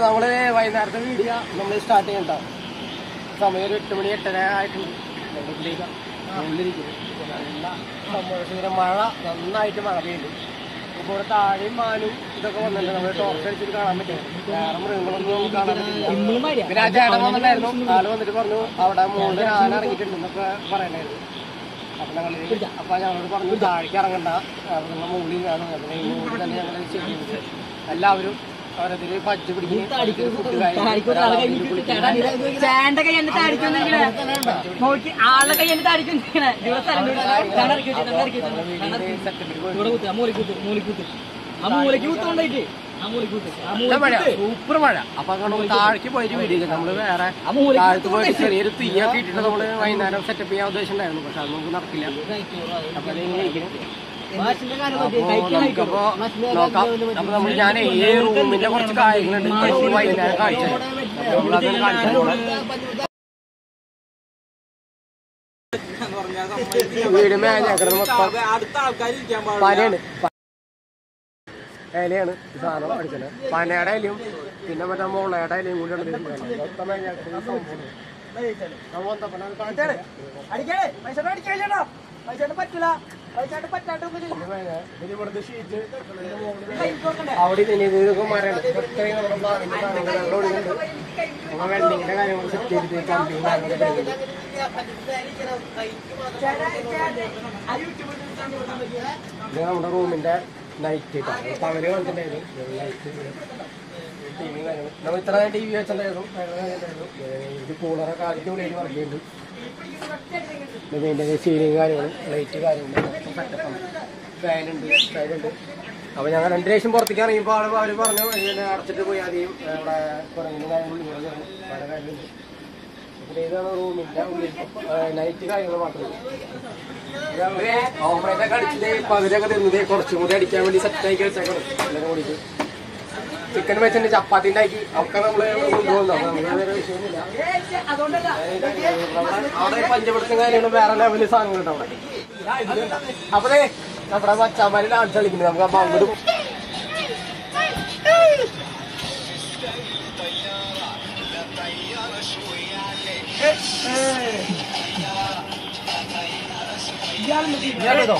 നമ്മള് വൈകുന്നേരത്തെ വീഡിയോ നമ്മൾ സ്റ്റാർട്ട് ചെയ്യണ്ട സമയം ഒരു എട്ട് മണി എട്ടര ആയിട്ടുണ്ട് ഞങ്ങൾ ഇതിലേക്ക് ഉള്ളിലിരിക്കുന്നു നല്ല സംഭവം മഴ നന്നായിട്ട് മഴ പെയ്യുന്നു ഇപ്പോൾ ഇവിടെ താഴെയും മാനും ഇതൊക്കെ വന്നിട്ടുണ്ട് നമ്മൾ ടോർച്ച് അടിച്ചിട്ട് കാണാൻ പറ്റും വേറെ മൃഗങ്ങളൊന്നും നമുക്ക് കാണാൻ പറ്റില്ല പിന്നെ ആ ചേട്ടൻ വന്നിട്ടുണ്ടായിരുന്നു ആള് വന്നിട്ട് പറഞ്ഞു അവിടെ മുകളിൽ ആന ഇറങ്ങിയിട്ടുണ്ട് എന്നൊക്കെ പറയണ്ടായിരുന്നു അപ്പൊ ഞങ്ങൾ അപ്പൊ ഞങ്ങളോട് പറഞ്ഞു താഴേക്ക് ഇറങ്ങണ്ട അവിടെ നമ്മൾ മുകളിൽ കാണും അതിന് ഈ മുകളിൽ തന്നെ ഞങ്ങൾ ചെയ്യുന്നത് എല്ലാവരും അവരതിൽ പച്ച ചേന്റെ കൈ എന്നിട്ട് അടിക്കുന്നെങ്കിലേ നോക്കി ആളുടെ കൈ എന്നിട്ട് അടിക്കുന്നെങ്കിലേ ദിവസം ഇവിടെ കുത്ത് ആ മൂലക്ക് കുത്ത് മൂലക്ക് കുത്ത് ആ മൂലക്ക് കുത്തോണ്ടായിട്ട് ആ മൂലക്ക് കുത്ത് ആ മഴ മൂലക്ക് സൂപ്പർ മഴ അപ്പൊ അങ്ങോട്ട് താഴേക്ക് പോയിട്ട് വീഡിയോ നമ്മള് വേറെ ആ മൂലക്ക് താഴത്ത് പോയിട്ട് ചെറിയൊരു തീയൊക്കെ ഇട്ടിട്ട് നമ്മള് വൈകുന്നേരം സെറ്റപ്പ് ചെയ്യാൻ ഉദ്ദേശിച്ചിട്ടുണ്ടായിരുന്നു പക്ഷെ അത് നമുക്ക് നടക്കില്ല അപ്പൊ അതിങ്ങനെ ഇരിക്കുന്നു. മാഷിന്റെ കാര്യം അപ്പൊ നമുക്കപ്പോ നോക്കാം അപ്പൊ നമ്മൾ ഞാൻ ഈ റൂമിന്റെ കുറച്ച് കാര്യങ്ങളുണ്ട് ഇപ്പൊ വൈകുന്നേരം കാഴ്ച അപ്പൊ നമ്മളത് കാണിക്കാൻ പോണെ. വീട് മേഞ്ഞേക്കണത് മൊത്തം അടുത്ത ആൾക്കാർ ഇരിക്കാൻ പാടില്ല പനയാണ് പ- ഇലയാണ് ഈ സാധനം അടിച്ചത് പനയുടെ ഇലയും പിന്നെ മറ്റേ മുളയുടെ ഇലയും കൂടിയാണ് ഇതിൽ ഇരിക്കുന്നത്. മൊത്തം മേഞ്ഞേക്കണത് ഈ സംഭവമാണ്. നമ്മൾ എന്താ പറഞ്ഞത്? അത് കാണിച്ചു തരാം. അടിക്കണേ പൈസ അടിക്കേണ്ട പൈസ പറ്റില്ല പൈസ പറ്റാണ്ട് പിന്നെ മേഞ്ഞ- ഇത് ഇവിടുത്തെ ഷീറ്റ് ഇതിന്റെ മുകളില് അവിടെ തന്നെ ഇതൊക്കെ മരമാണ് ഇത്രയും നമ്മുടെ പ്ലാവിന്റെ സാധനങ്ങൾ അവിടെ ഒഴുകുന്നുണ്ട് നമ്മൾ വെള്ളിങ്ങിന്റെ കാര്യങ്ങൾ സെറ്റ് ചെയ്തിട്ട് കമ്പിയും കാര്യങ്ങളൊക്കെ ഇടുന്നുണ്ട്. ഇത് നമ്മുടെ റൂമിന്റെ നൈറ്റ് പകല് കണ്ടിട്ടുണ്ടായിരുന്നു നൈറ്റ് ടി വി കാര്യങ്ങൾ നമ്മൾ ഇത്ര ടി വി വെച്ചിട്ടുണ്ടായിരുന്നു കാര്യങ്ങളുണ്ടായിരുന്നു. ഇത് കൂളറൊക്കെ ആദ്യത്തെ ഉള്ളിൽ വർക്ക് ചെയ്യുന്നുണ്ട് ഇതിന്റെ സീലിംഗ് കാര്യങ്ങളും ലൈറ്റ് കാര്യങ്ങളും സെറ്റപ്പാണ് ഫാനുണ്ട് ഫാനുണ്ട് അപ്പോൾ ഞങ്ങൾ രണ്ട് ലക്ഷം പുറത്തേക്ക് ഇറങ്ങിയപ്പോൾ ആൾ അവർ പറഞ്ഞു ഇങ്ങനെ അടച്ചിട്ട് പോയി ആദ്യം അവിടെ കുറഞ്ഞ കാര്യങ്ങളും ഇങ്ങനെ ചേർന്നു പല കാര്യങ്ങളുണ്ട് പിന്നെ ഇതാണ് റൂമിൻ്റെ ഉള്ളിൽ നൈറ്റ് കാര്യങ്ങൾ മാത്രമേ ഓമറേറ്റൊക്കെ അടിച്ചത് പകുതിയൊക്കെ തിന്നത് കുറച്ചും കൂടി അടിക്കാൻ വേണ്ടി സെറ്റാക്കി വെച്ചേക്കണം എല്ലാവരും കൂടിയിട്ട് ചിക്കൻ വെച്ചിട്ട് ചപ്പാത്തി ഉണ്ടാക്കി ഒക്കെ നമ്മള് കൊണ്ടുപോകുന്നു അപ്പൊ നമുക്ക് വേറെ വിഷയമൊന്നുമില്ല നമ്മുടെ അവിടെ പഞ്ചപുരത്തും കാര്യങ്ങളും വേറെ ലെവല് സാധനങ്ങളുണ്ട് അവിടെ അപ്പഴേ നമ്മുടെ മച്ചാമാര് ഡാൻസ് കളിക്കുന്നത് നമുക്ക് അപ്പൊ അങ്ങോട്ട് പോ- ഇയാളേതോ?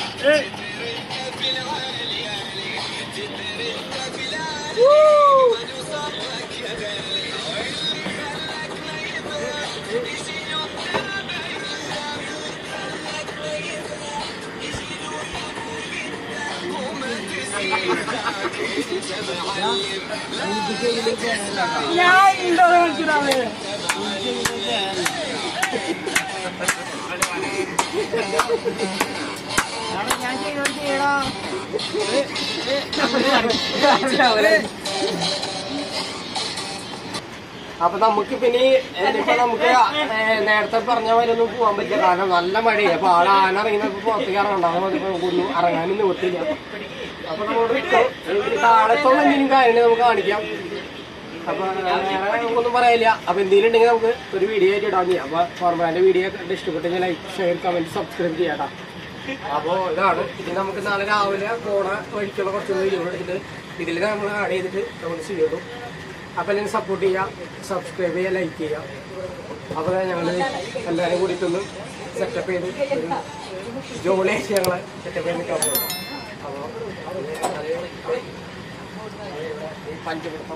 അപ്പൊ നമുക്ക് പിന്നെ ഇനിയിപ്പോ നമുക്ക് ഏ, നേരത്തെ പറഞ്ഞ പോലെ ഒന്നും പോകാൻ പറ്റില്ല കാരണം നല്ല മഴയാണ് അപ്പൊ ആളെ ആന ഇറങ്ങിയപ്പോ പുറത്തേക്ക് ഇറങ്ങണ്ടാവും അതിപ്പോ നമുക്കൊന്നും ഇറങ്ങാനും നിവൃത്തില്ല അപ്പൊ നമ്മളോട് താഴത്തുള്ള എന്തെങ്കിലും കാര്യങ്ങൾ നമുക്ക് കാണിക്കാം അപ്പൊ വേറെ നമുക്കൊന്നും പറയാനില്ല അപ്പൊ എന്തെങ്കിലും ഉണ്ടെങ്കിൽ നമുക്ക് ഒരു വീഡിയോ ആയിട്ട് ഇടാൻ ചെയ്യാം അപ്പൊ ഫോർമാലിന്റെ വീഡിയോ കണ്ട് ഇഷ്ടപ്പെട്ടെങ്കിൽ ലൈക്ക് ഷെയർ കമന്റ് സബ്സ്ക്രൈബ് ചെയ്യാം അപ്പോ ഇതാണ് ഇത് നമുക്ക് നാളെ രാവിലെ പോണ വഴിക്കുള്ള കുറച്ച് വീഡിയോ എടുത്തിട്ട് ഇതിൽ നമ്മൾ ആഡ് ചെയ്തിട്ട് നമ്മൾ ചെയ്യുള്ളൂ അപ്പൊ എല്ലാവരും സപ്പോർട്ട് ചെയ്യാം സബ്സ്ക്രൈബ് ചെയ്യുക ലൈക്ക് ചെയ്യാം അപ്പൊ ഞങ്ങൾ എല്ലാവരും കൂടിയിട്ടൊന്ന് സെറ്റപ്പ് ചെയ്ത് ഒരു ജോളിയായിട്ട് ഞങ്ങളെ സെറ്റപ്പ് ചെയ്ത് നിൽക്കാൻ പോകും അപ്പോൾ പഞ്ചവൃത്തം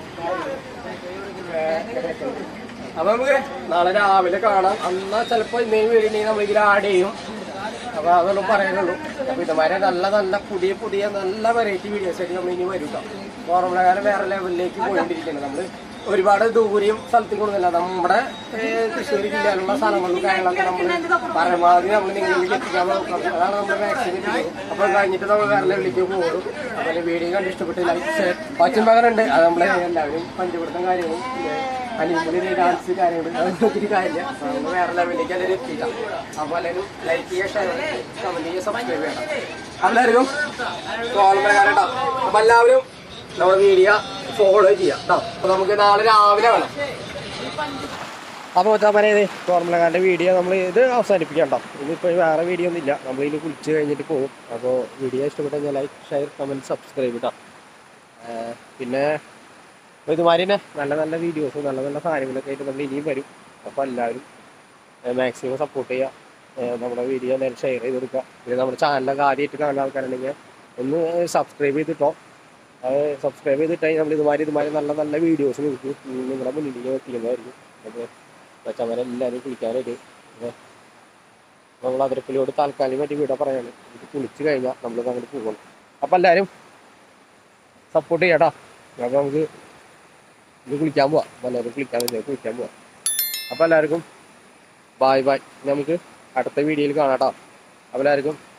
അപ്പൊ നമുക്ക് നാളെ രാവിലെ കാണാം അന്നാ ചിലപ്പോ എന്തെങ്കിലും വീടുണ്ടെങ്കിൽ നമ്മൾ ഇതിൽ ആഡ് ചെയ്യും അപ്പൊ അതൊന്നും പറയാനുള്ളൂ അപ്പൊ ഇതുമാരെ നല്ല നല്ല പുതിയ പുതിയ നല്ല വെറൈറ്റി വീഡിയോസ് ആയിട്ട് നമ്മൾ ഇനി വരും കേട്ടോ ഓർമ്മകാലം വേറെ ലെവലിലേക്ക് പോയിക്കൊണ്ടിരിക്കുന്നത് നമ്മള് ഒരുപാട് ദൂരെയും സ്ഥലത്തേക്ക് കൊണ്ടുവന്നില്ല നമ്മുടെ ഏഹ്, തൃശ്ശൂർ ജില്ലയിലുള്ള സ്ഥലങ്ങളിലും കാര്യങ്ങളൊക്കെ നമ്മൾ പരമാവധി നമ്മൾ നിങ്ങളിലേക്ക് എത്തിക്കാൻ നോക്കണം അതാണ് നമ്മുടെ മാക്സിമം ചെയ്യുന്നത് അപ്പൊ കഴിഞ്ഞിട്ട് നമ്മൾ വേറെ ലെവലിലേക്ക് പോകും അപ്പൊ വീഡിയോ കണ്ട് ഇഷ്ടപ്പെട്ട് ലൈക്ക് ഷെയർ പച്ചും പകരുണ്ട് അത് നമ്മളെ എല്ലാവരും പഞ്ചപിടുത്തം കാര്യങ്ങളും അനിമലി ഡാൻസ് കാര്യങ്ങൾ അതൊന്നും ഒത്തിരി കാര്യമില്ല അപ്പൊ നമ്മൾ വേറെ ലെവലിലേക്ക് എല്ലാവരും എത്തിയിട്ടാം അപ്പൊ എല്ലാവരും ലൈക്ക് ചെയ്യുക ഷെയർ കമന്റ് ചെയ്യുക സബ്സ്ക്രൈബ് ചെയ്യണം അപ്പൊ എല്ലാവർക്കും കോളമേക്കാരം കേട്ടോ അപ്പൊ എല്ലാവരും നമ്മുടെ വീഡിയോ ഫോളോ ചെയ്യാം കേട്ടോ അപ്പൊ നമുക്ക് നാളെ രാവിലെ വേണം അപ്പോൾ മച്ചാമാരെ കോർമലക്കാരൻ്റെ വീഡിയോ നമ്മൾ ഇത് അവസാനിപ്പിക്കാം കേട്ടോ ഇതിപ്പോൾ വേറെ വീഡിയോ ഒന്നും ഇല്ല നമ്മൾ ഇതിൽ കുളിച്ച് കഴിഞ്ഞിട്ട് പോകും അപ്പോൾ വീഡിയോ ഇഷ്ടപ്പെട്ടു കഴിഞ്ഞാൽ ലൈക്ക് ഷെയർ കമൻറ്റ് സബ്സ്ക്രൈബ് കേട്ടോ ഏഹ് പിന്നെ അപ്പോൾ ഇതുമാതിരി തന്നെ നല്ല നല്ല വീഡിയോസും നല്ല നല്ല സാധനങ്ങളൊക്കെ ആയിട്ട് നമ്മൾ ഇനിയും വരും അപ്പോൾ എല്ലാവരും മാക്സിമം സപ്പോർട്ട് ചെയ്യുക ഏഹ് നമ്മുടെ വീഡിയോ എല്ലാവരും ഷെയർ ചെയ്ത് കൊടുക്കുക പിന്നെ നമ്മുടെ ചാനലൊക്കെ ആദ്യമായിട്ട് കാണുന്ന ആൾക്കാരുണ്ടെങ്കിൽ ഒന്ന് സബ്സ്ക്രൈബ് ചെയ്തിട്ടോ അത് സബ്സ്ക്രൈബ് ചെയ്തിട്ടായി നമ്മൾ ഇതുമാതിരി ഇതുമാതിരി നല്ല നല്ല വീഡിയോസ് നിങ്ങൾക്ക് നിങ്ങളുടെ മുന്നിലേക്ക് എത്തിക്കുന്നതായിരിക്കും അപ്പോൾ കൊച്ചമ്മരെല്ലാവരും കുളിക്കാനായിട്ട് അപ്പോൾ നമ്മൾ അതിരപ്പിലോട് താൽക്കാലികമായിട്ട് വീടാ പറയാണ് ഇത് കുളിച്ച് കഴിഞ്ഞാൽ നമ്മളിത് അങ്ങോട്ട് പോകണം അപ്പോൾ എല്ലാവരും സപ്പോർട്ട് ചെയ്യാട്ടോ അപ്പോൾ നമുക്ക് ഇത് കുളിക്കാൻ പോവാം അപ്പോൾ എല്ലാവരും കുളിക്കാൻ പറ്റില്ല കുളിക്കാൻ പോവാം അപ്പോൾ എല്ലാവർക്കും ബായ് ബായ് നമുക്ക് അടുത്ത വീഡിയോയിൽ കാണാം കേട്ടോ അപ്പോൾ എല്ലാവർക്കും